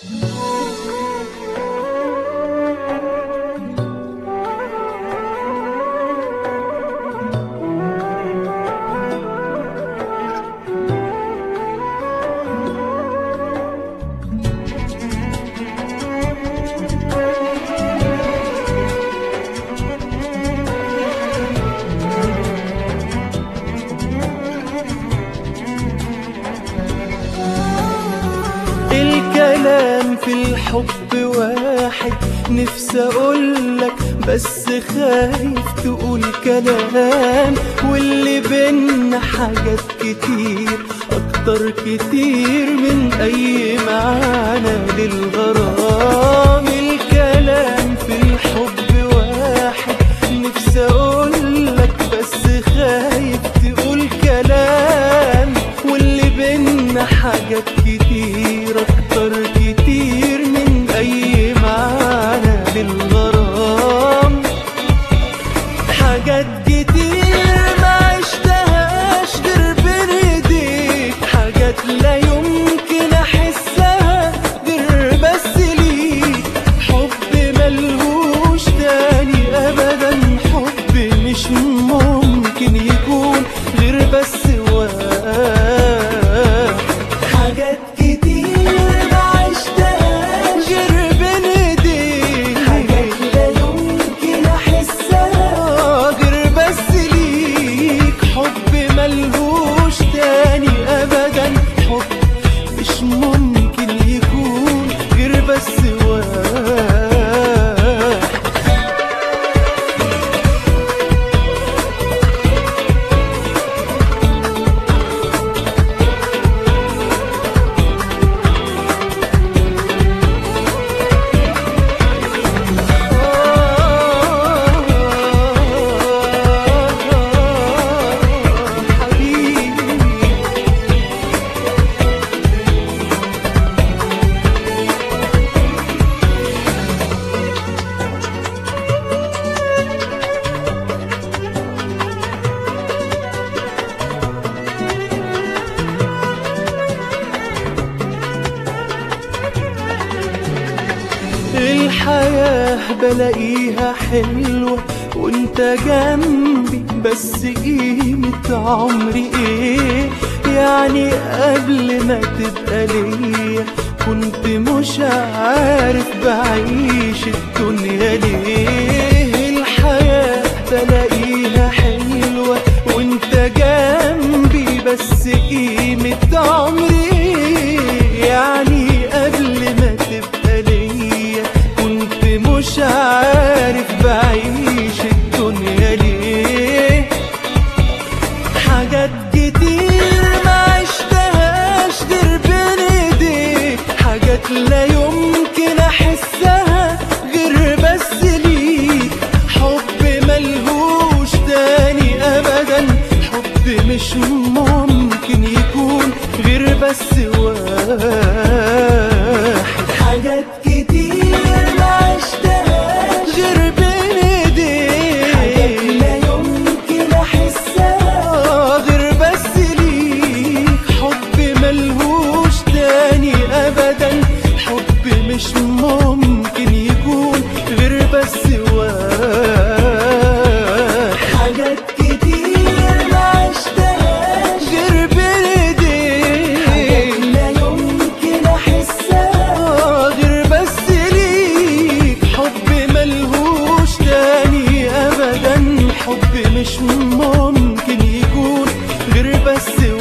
الكلام في الحب واحد نفسي اقولك بس خايف تقول كلام واللي بينا حاجات كتير اكتر كتير من اي معنى للغرام الكلام في الحب واحد نفسي اقولك بس خايف تقول كلام واللي بينا حاجات كتير اكتر كتير من اي معنى للغرام حاجات كتير ما عشتهاش غير بين ايديك حاجات لا يمكن احسها غير بس ليك حب ملهوش تاني ابدا حب مش ممكن يكون غير بس واحد حاجات كتير ما عشتهاش غير بين ايديك حاجات لا يمكن احسها غير بس ليك حب ملهوش تاني ابدا حب مش ممكن يكون غير بس واحد حبيبي الحياة بلاقيها حلوة وانت جنبي بس قيمة عمري ايه يعني قبل ما تبقى ليا كنت مش عارف بعيش الدنيا ليه الحياة بلاقيها حلوة وانت جنبي بس قيمة عمري ايه يعني قبل ما تبقى ليا كنت مش عارف بعيش الدنيا ليه حاجات كتير ما عشتهاش غير بين ايديك حاجات لا يمكن احسها غير بس ليك حب ملهوش تاني ابدا حب مش ممكن يكون غير بس واحد حاجات كتير ما عشتهاش غير بين ايديك حاجات لا يمكن احسها غير بس ليك حب ملهوش تاني ابدا حب مش ممكن يكون غير بس واحد حاجات كتير ما عشتهاش غير بين ايديك حاجات لا يمكن احسها غير بس ليك حب ملهوش تاني ابدا حب مش ممكن يكون غير بس